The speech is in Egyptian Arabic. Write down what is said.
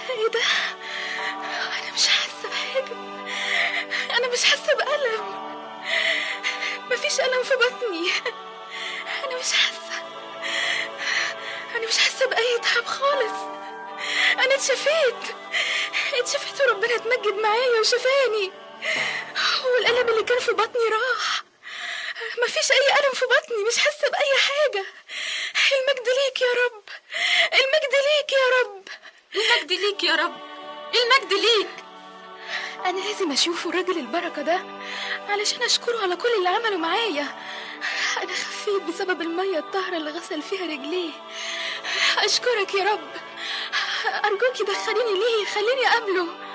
ايه ده انا مش حاسه بحاجه انا مش حاسه بالم مفيش الم في بطني انا مش حاسه انا مش حاسه باي تعب خالص انا اتشفيت اتشفيت وربنا اتمجد معايا وشفاني والالم اللي كان في بطني راح مفيش اي الم في بطني مش حاسه باي حاجه المجد ليك يا رب المجد ليك يا رب المجد ليك يا رب المجد ليك انا لازم اشوفه راجل البركه ده علشان اشكره على كل اللي عمله معايا انا خفيت بسبب الميه الطاهره اللي غسل فيها رجليه اشكرك يا رب ارجوك دخليني ليه خليني اقابله